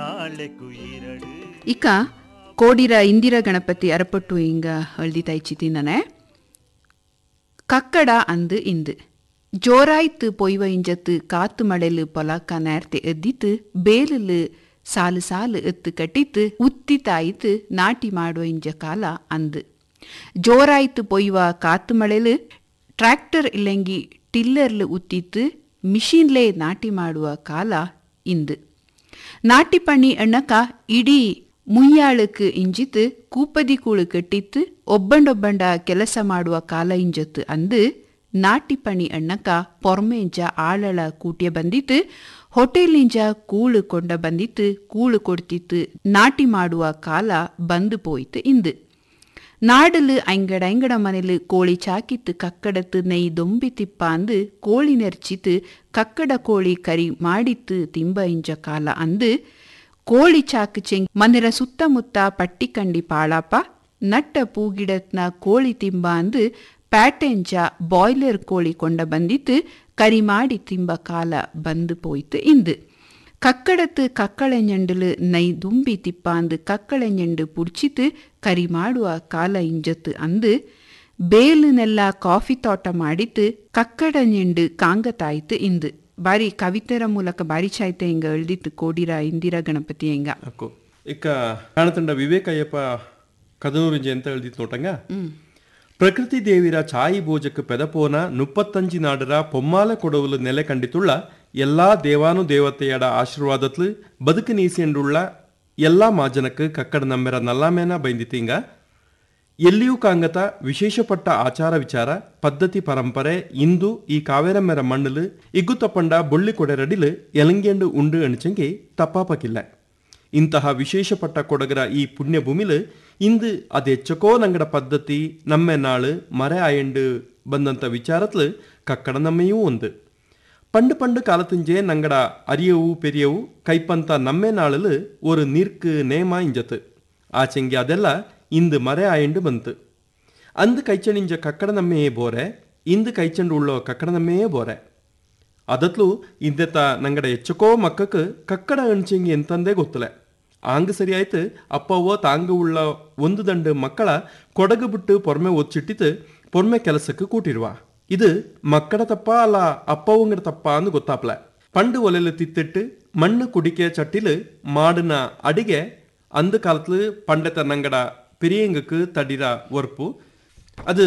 ನಾಳೆಕು ಈರಡು ಇಕ ಕೋಡಿರ ಇಂದಿರಾ ಗಣಪತಿ ಅರಪಟ್ಟು ಇಂಗ ಹಳ್ದಿತಾಯ್ಚಿ ತಿನ್ನನೆ ಕಕ್ಕಡ ಅಂದು ಇಂದು ಜೋರಾಯ್ತು பொய்வ இஞ்சத்து காத்து மழைலு பொலாக்கா நேரத்தை எத்தித்து ಬೇಲಲು ಸಾಲು ಸಾಲು ಎತ್ತು ಕಟ್ಟಿತ್ತು ಉತ್ತಿತಾಯಿತು ನಾಟಿ ಮಾಡುವ ಇಂಜ ಕಾಲ ಅಂದು ಜೋರಾಯ್ತು பொய்வ ಕಾತು ಮಳೆಲು ಟ್ರ್ಯಾಕ್ಟರ್ ಇಲ್ಲಂಗಿ ಟಿಲ್ಲರ್ಲು ಉತ್ತಿತ್ತು ಮಿಷಿನ್ಲೇ ನಾಟಿ ಮಾಡುವ ಕಾಲ ಇಂದು ನಾಟಿ ಪಣಿ ಅಣ್ಣಕ ಇಡೀ ಮುಯ್ಯಾಳಕ್ಕೆ ಇಂಜಿತು ಕೂಪದಿ ಕೂಳು ಕಟ್ಟಿತ್ತು ಒಬ್ಬಂಡೊಬ್ಬಂಡ ಕೆಲಸ ಮಾಡುವ ಕಾಲ ಇಂಜತ್ತು ಅಂದು ನಾಟಿ ಪಣಿ ಅಣ್ಣಕ ಪೊರ್ಮೆಂಜ ಆಳಳ ಕೂಟ್ಯ ಬಂದಿತ್ತು ಹೋಟೆಲಿಂಜ ಕೂಳು ಕೊಂಡ ಬಂದಿತ್ತು ಕೂಳು ಕೊಡ್ತಿತ್ತು ನಾಟಿ ಮಾಡುವ ಕಾಲ ಬಂದು போயித்து ಇಂದು நாடலு ஐங்கட ஐங்கட மனைலு கோழி சாக்கித்து கக்கடத்து நெய் ದೊಂಬಿ ತಿಪ್ಪ ಅಂದು ಕೋಳಿ ನೆರ್ಚಿತು ಕಕ್ಕಡ ಕೋಳಿ ಕರಿ ಮಾಡಿತ್ತು ತಿಂಬ ಇಂಜ ಕಾಲ ಅಂದು ಕೋಳಿ ಚಾಕು ಚೆಂಗ್ ಮನೆರ ಸುತ್ತಮುತ್ತ ಪಟ್ಟಿ ಕಂಡಿ ಪಾಳಾಪ ನಟ್ಟ ಪೂಗಿಡತ್ನ ಕೋಳಿ ತಿಂಬ ಅಂದು ಪ್ಯಾಟೆಂಜ ಬಾಯ್ಲರ್ ಕೋಳಿ ಕೊಂಡ ಬಂದಿತ್ತು ಕರಿ ಮಾಡಿ ತಿಂಬ ಕಾಲ ಬಂದು போயிತು ಇಂದು ಕಕ್ಕಡத்து ಕಕ್ಕಳೆഞ്ഞಂಡುಲು ನೈ ದುಂಬಿ ತಿಪ್ಪಾಂದು ಕಕ್ಕಳೆഞ്ഞಂಡು ಪುಡ್ಚಿತು ಕರಿ ಮಾಡುವ ಕಾಲ ಇಂಜತ್ತು ಅಂದು ಬೇಲುನೆಲ್ಲ ಕಾಫಿ ತೋಟ ಮಾಡಿತ್ತು ಕಕ್ಕಡഞ്ഞಂಡು ಕಾಂಗತಾಯ್ತು ಇಂದು ಬಾರಿ ಕವಿತೆರ ಮೂಲಕ ಬಾರಿ ಚಾಯ್ತೆ ಹಿಂಗ ಎಳ್ದಿತ್ತು ಕೋಡಿರ ಇಂದಿರಾ ಗಣಪತಿ ಹೆಂಗ ಅಕ್ಕು ಇಕ್ಕ ಕಾಣತಂಡ ವಿವೇಕ ಅಯ್ಯಪ್ಪ ಕದನೂರಿಂಜೆ ಅಂತ ಹೇಳ್ದಿತ್ತು ನೋಟಂಗ ಪ್ರಕೃತಿ ದೇವಿರ ಚಾಯಿ ಭೋಜಕ್ಕೆ ಪೆದಪೋನ ಮುಪ್ಪತ್ತಂಜಿ ನಾಡರ ಪೊಮ್ಮಾಲ ಕೊಡವಲು ನೆಲೆ ಕಂಡಿತುಳ್ಳ ಎಲ್ಲಾ ದೇವಾನು ದೇವತೆಯಡ ಆಶೀರ್ವಾದತ್ಲು ಬದುಕು ನೀಸಿಯಂಡುಳ್ಳ ಎಲ್ಲಾ ಮಾಜನಕ್ಕೆ ಕಕ್ಕಡ ನಮ್ಮೆರ ನಲ್ಲಾಮೇನ ಬೈಂದಿತೀಂಗ ಎಲ್ಲಿಯೂ ಕಾಂಗತ ವಿಶೇಷಪಟ್ಟ ಆಚಾರ ವಿಚಾರ ಪದ್ಧತಿ ಪರಂಪರೆ ಇಂದು ಈ ಕಾವೇರಮ್ಮೆರ ಮಣ್ಣಲು ಇಗ್ಗುತ್ತಪ್ಪಂಡ ಬೊಳ್ಳಿ ಕೊಡೆರಡಿಲು ಎಲಂಗೆಂಡು ಉಂಡು ಅಣಿಚಂಗೆ ತಪ್ಪಾಪಕ್ಕಿಲ್ಲ ಇಂತಹ ವಿಶೇಷಪಟ್ಟ ಕೊಡಗರ ಈ ಪುಣ್ಯ ಭೂಮಿಲು ಇಂದು ಅದೆಚ್ಚಕೋ ನಂಗಡ ಪದ್ಧತಿ ನಮ್ಮೆ ನಾಳು ಮರೆ ಆಯಂಡು ಬಂದಂತ ವಿಚಾರತ್ಲು ಕಕ್ಕಡ ನಮ್ಮೆಯೂ ಒಂದು பண்டு பண்டு காலத்துஞ்சே நங்கட அரியவு பெரியவு கைப்பந்த நம்மே நாளில் ஒரு நீர்க்கு நேமா ಇಂಜತು ಆಚೆಂಗೆ ಅದೆಲ್ಲ ಇಂದು ಮರೆ ಆಯಂಡು ಬಂತು ಅಂದು ಕೈಚಣಿಂಜ ಕಕ್ಕಡ ನಮ್ಮೆಯೇ ಬೋರೆ ಇಂದು ಕೈಚಂಡು ಉಳ್ಳೋ ಕಕ್ಕಡ ನಮ್ಮೆಯೇ ಬೋರೆ ಅದತ್ಲು ಇಂದೆತ ನಂಗಡ ಎಚ್ಚಕೋ ಮಕ್ಕಕ್ಕೆ ಕಕ್ಕಡ ಅಣ್ಚೆಂಗಿ ಎಂತಂದೇ ಗೊತ್ತಲೆ ಆಂಗ ಸರಿ ಆಯ್ತು ಅಪ್ಪವ್ವ ತಾಂಗ ಉಳ್ಳ ಒಂದು ದಂಡು ಮಕ್ಕಳ ಕೊಡಗು ಬಿಟ್ಟು ಪೊರ್ಮೆ ಒಚ್ಚಿಟ್ಟಿತು ಪೊರ್ಮೆ ಕೆಲಸಕ್ಕೆ ಕೂಟಿರುವ ಇದು ಮಕ್ಕಳ ತಪ್ಪ ಅಲ್ಲ ಅಪ್ಪವಂಗಡ ತಪ್ಪ ಅಂದು ಗೊತ್ತಾಪ್ಲ ಪಂಡು ಒಲೆಲು ತಿತ್ತಿಟ್ಟು ಮಣ್ಣು ಕುಡಿಕೆ ಚಟ್ಟಿಲು ಮಾಡಿನ ಅಡಿಗೆ ಅಂದು ಕಾಲತ್ಲು ಪಂಡತ ನಂಗಡ பெரியங்களுக்கு தடிரா ஒர்ப்பு அது